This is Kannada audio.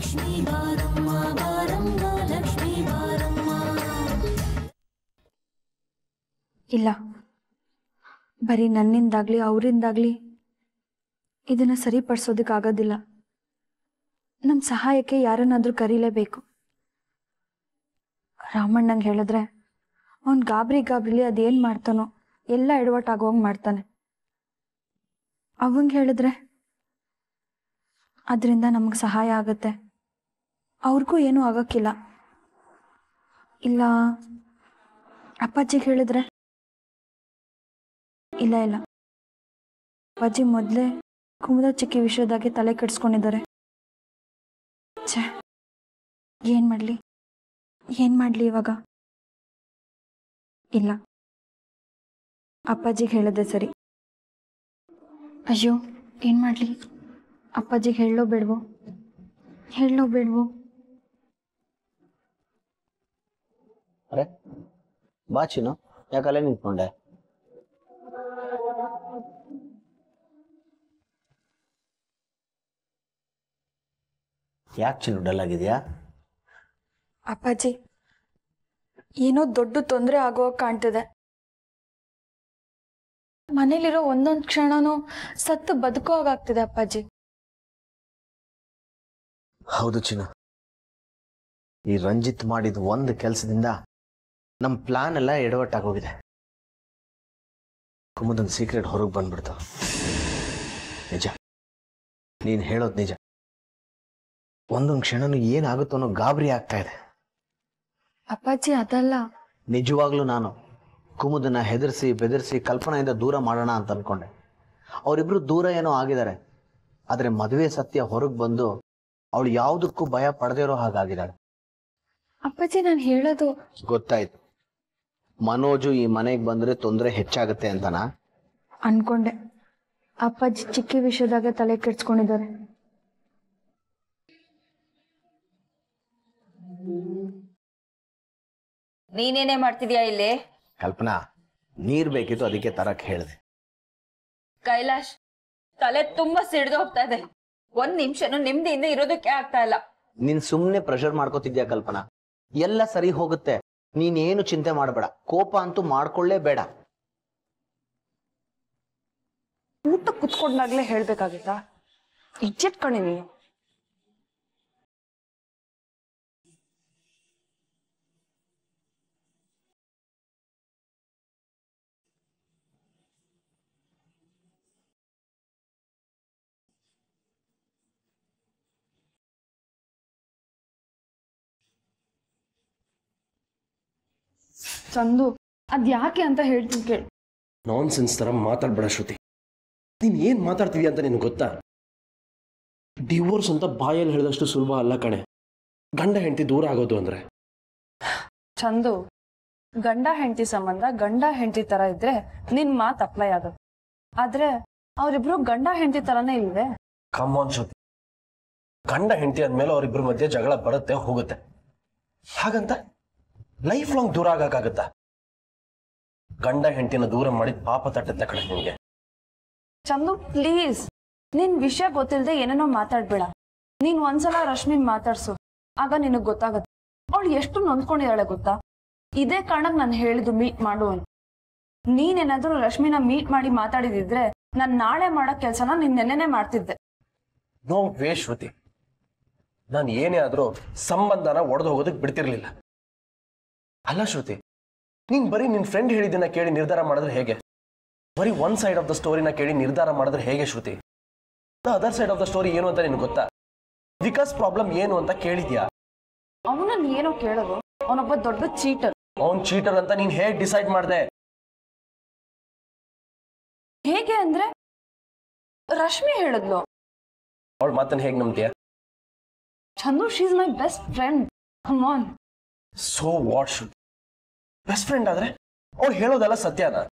ಲಕ್ಷ್ಮೀ ಬಾರಮ್ಮ ಬಾರಮ್ಮ ಲಕ್ಷ್ಮೀ ಬಾರಮ್ಮ ಇಲ್ಲ ಬರೀ ನನ್ನಿಂದಾಗ್ಲಿ ಅವರಿಂದಾಗ್ಲಿ ಇದನ್ನು ಸರಿಪಡಿಸೋದಕ್ಕಾಗೋದಿಲ್ಲ ನಮ್ಮ ಸಹಾಯಕ್ಕೆ ಯಾರನ್ನಾದ್ರೂ ಕರೀಲೇಬೇಕು ರಾಮಣ್ಣಂಗೆ ಹೇಳಿದ್ರೆ ಅವನು ಗಾಬರಿ ಗಾಬರಿಲಿ ಅದೇನು ಮಾಡ್ತಾನೋ ಎಲ್ಲ ಎಡವಟ್ಟಾಗೋಂಗೆ ಮಾಡ್ತಾನೆ ಅವಂಗೆ ಹೇಳಿದ್ರೆ ಅದರಿಂದ ನಮಗೆ ಸಹಾಯ ಆಗುತ್ತೆ ಅವ್ರಿಗೂ ಏನೂ ಆಗೋಕ್ಕಿಲ್ಲ ಇಲ್ಲ ಅಪ್ಪಾಜಿಗೆ ಹೇಳಿದ್ರೆ ಇಲ್ಲ ಇಲ್ಲ ಅಪ್ಪಾಜಿ ಮೊದಲೇ ಕುಮುದ ಚಿಕ್ಕಿ ವಿಷಯದಾಗೆ ತಲೆ ಕೆಡಿಸ್ಕೊಂಡಿದ್ದಾರೆ ಛೇ ಏನು ಮಾಡಲಿ ಏನು ಮಾಡಲಿ ಇವಾಗ ಇಲ್ಲ ಅಪ್ಪಾಜಿಗೆ ಹೇಳಿದೆ ಸರಿ ಅಯ್ಯೋ ಏನು ಮಾಡಲಿ ಅಪ್ಪಾಜಿಗೆ ಹೇಳೋ ಬೇಡವೋ ಹೇಳೋ ಬೇಡವೋ ಅರೆ ಬಾ ಚಿನ್ನು ಯಾಕಲ್ಲೇ ನಿಂತ್ಕೊಂಡೆ ಯಾಕೆ ಚಿನ್ನು ಡಲ್ ಆಗಿದೆಯಾ ಅಪ್ಪಾಜಿ ಏನೋ ದೊಡ್ಡ ತೊಂದರೆ ಆಗೋ ಕಾಣ್ತಿದೆ ಮನೇಲಿರೋ ಒಂದೊಂದು ಕ್ಷಣನೂ ಸತ್ತು ಬದುಕೋ ಹಾಗಾಗ್ತಿದೆ ಅಪ್ಪಾಜಿ ಹೌದು ಚಿನ್ನು ಈ ರಂಜಿತ್ ಮಾಡಿದ ಒಂದು ಕೆಲಸದಿಂದ ನಮ್ಮ ಪ್ಲಾನ್ ಎಲ್ಲ ಎಡವಟ್ಟಾಗೋಗಿದೆ ಕುಮುದನ್ ಸೀಕ್ರೆಟ್ ಹೊರಗೆ ಬಂದ್ಬಿಡ್ತು ನಿಜ ನೀನು ಹೇಳೋದು ನಿಜ ಒಂದೊಂದು ಕ್ಷಣನೂ ಏನಾಗುತ್ತೋ ಅನ್ನೋ ಗಾಬರಿ ಆಗ್ತಾ ಇದೆ ಅಪ್ಪಾಜಿ ಅದಲ್ಲ ನಿಜವಾಗ್ಲೂ ನಾನು ಕುಮುದನ್ನ ಹೆದರ್ಸಿ ಬೆದರಿಸಿ ಕಲ್ಪನೆಯಿಂದ ದೂರ ಮಾಡೋಣ ಅಂತ ಅನ್ಕೊಂಡೆ ಅವರಿಬ್ರು ದೂರ ಏನೋ ಆಗಿದ್ದಾರೆ ಆದರೆ ಮದುವೆ ಸತ್ಯ ಹೊರಗೆ ಬಂದು ಅವಳು ಯಾವುದಕ್ಕೂ ಭಯ ಪಡೆದೇ ಇರೋ ಹಾಗಾಗಿದ್ದಾಳೆ ಅಪ್ಪಾಜಿ ನಾನು ಹೇಳೋದು ಗೊತ್ತಾಯ್ತು ಮನೋಜು ಈ ಮನೆಗೆ ಬಂದ್ರೆ ತೊಂದರೆ ಹೆಚ್ಚಾಗುತ್ತೆ ಅಂತನಾ ಅನ್ಕೊಂಡೆ ಅಪ್ಪಾಜಿ ಚಿಕ್ಕಿ ವಿಷಯದಾಗ ತಲೆ ಕೆಡ್ಸ್ಕೊಂಡಿದ್ದಾರೆ ನೀನೇನೇ ಮಾಡ್ತಿದ್ಯಾ ಇಲ್ಲಿ ಕಲ್ಪನಾ ನೀರ್ ಬೇಕಿತ್ತು ಅದಕ್ಕೆ ತರಕ್ ಹೇಳಿದೆ ಕೈಲಾಶ್ ತಲೆ ತುಂಬಾ ಸಿಡ್ದು ಹೋಗ್ತಾ ಇದೆ ಒಂದ್ ನಿಮಿಷನು ನಿಮ್ದಿಯಿಂದ ಇರೋದಕ್ಕೆ ಆಗ್ತಾ ಇಲ್ಲ ನೀನ್ ಸುಮ್ನೆ ಪ್ರೆಷರ್ ಮಾಡ್ಕೋತಿದ್ಯಾ ಕಲ್ಪನಾ ಎಲ್ಲ ಸರಿ ಹೋಗುತ್ತೆ ನೀನೇನು ಚಿಂತೆ ಮಾಡಬೇಡ ಕೋಪ ಅಂತೂ ಮಾಡ್ಕೊಳ್ಳೇ ಬೇಡ ಊಟ ಕುತ್ಕೊಂಡಾಗ್ಲೇ ಹೇಳ್ಬೇಕಾಗಿತ್ತಾ ಇಜ್ಜೆಟ್ ಕಣೆ ನೀನು ಚಂದು ಅದ್ ಯಾಕೆ ಅಂತ ಹೇಳ್ತೀನಿ ಕೇಳಿ ನಾನ್ ಸೆನ್ಸ್ ಥರ ಮಾತಾಡ್ಬೇಡ ಶ್ರುತಿ ನೀನು ಏನು ಮಾತಾಡ್ತಿದ್ಯಾ ಅಂತ ನಿನಗೆ ಗೊತ್ತಾ ಡಿವೋರ್ಸ್ ಅಂತ ಬಾಯಲ್ಲಿ ಹೇಳಿದಷ್ಟು ಸುಲಭ ಅಲ್ಲ ಕಣೆ ಗಂಡ ಹೆಂಡತಿ ದೂರ ಆಗೋದು ಅಂದ್ರೆ ಚಂದು ಗಂಡ ಹೆಂಡತಿ ಸಂಬಂಧ ಗಂಡ ಹೆಂಡತಿ ತರ ಇದ್ರೆ ನಿನ್ ಮಾತ್ ಅಪ್ಲೈ ಆಗುತ್ತೆ ಆದ್ರೆ ಅವ್ರಿಬ್ರು ಗಂಡ ಹೆಂಡತಿ ತರನೇ ಇಲ್ವೇ ಕಾಮನ್ ಶ್ರುತಿ ಗಂಡ ಹೆಂಡತಿ ಅಂದಮೇಲೆ ಅವರಿಬ್ಬರ ಮಧ್ಯೆ ಜಗಳ ಬರುತ್ತೆ ಹೋಗುತ್ತೆ ಹಾಗಂತ ಲೈಫ್ ಲಾಂಗ್ ದೂರ ಆಗಕ್ಕಾಗತ್ತಾ ಗಂಡ ಹೆಂಡತಿನ ದೂರ ಮಾಡಿದ ಪಾಪ ತಟ್ಟತ್ತೆ ಕಣೆ ನಿನಗೆ ಚಂದು ಪ್ಲೀಸ್ ನಿನ್ ವಿಷಯ ಗೊತ್ತಿಲ್ಲದೆ ಏನೇನೋ ಮಾತಾಡ್ಬೇಡ ನೀನ್ ಒಂದ್ಸಲ ರಶ್ಮಿನ್ ಮಾತಾಡ್ಸು ಆಗ ನಿನಗ್ ಗೊತ್ತಾಗತ್ತೆ ಅವಳು ಎಷ್ಟು ನೊಂದ್ಕೊಂಡಿದ್ದಾಳೆ ಗೊತ್ತಾ ಇದೇ ಕಾರಣಕ್ ನಾನು ಹೇಳಿದ್ದು ಮೀಟ್ ಮಾಡು ಅಂತ ನೀನೇನಾದ್ರೂ ರಶ್ಮಿನ ಮೀಟ್ ಮಾಡಿ ಮಾತಾಡಿದಿದ್ರೆ ನಾನ್ ನಾಳೆ ಮಾಡೋ ಕೆಲ್ಸನ ನೀನ್ ನೆನ್ನೆನೆ ಮಾಡ್ತಿದ್ದೆ ನೋ ವೇ ಶ್ರುತಿ ನಾನು ಏನೇ ಆದ್ರೂ ಸಂಬಂಧನ ಒಡೆದು ಹೋಗೋದಕ್ಕೆ ಬಿಡ್ತಿರ್ಲಿಲ್ಲ ಅಲ್ಲ ಶ್ರುತಿ ನೀನ್ ಬರೀ ನಿನ್ ಫ್ರೆಂಡ್ ಹೇಳಿದ್ದನ್ನ ಕೇಳಿ ನಿರ್ಧಾರ ಮಾಡಿದ್ರೆ ಹೇಗೆ ಬರೀ ಒನ್ ಸೈಡ್ ಆಫ್ ದ ಸ್ಟೋರಿನ ಕೇಳಿ ನಿರ್ಧಾರ ಮಾಡಿದ್ರೆ ಹೇಗೆ Shruti the other side of the story ಏನು ಅಂತ ನಿನ್ಗೆ ಗೊತ್ತಾ ವಿಕಾಸ್ ಪ್ರಾಬ್ಲಮ್ ಏನು ಅಂತ ಕೇಳಿದ್ಯಾ ಅವನನ್ನ ಏನೋ ಕೇಳೋದು ಅವನೊಬ್ಬ ದೊಡ್ಡ ಚೀಟರ್ ಅವ್ನ್ ಚೀಟರ್ ಅಂತ ನೀನ್ ಹೇಗ್ ಡಿಸೈಡ್ ಮಾಡ್ದೆ ಹೇಗೆ ಅಂದ್ರೆ ರಶ್ಮಿ ಹೇಳಿದ್ಲು ಅವಳ ಮಾತನ್ನ ಹೇಗ್ ನಂಬ್ತೀಯ Chandu she's my best friend come on so what should best friend ಆದ್ರೆ ಅವ್ಳು ಹೇಳೋದೆಲ್ಲ ಸತ್ಯನಾ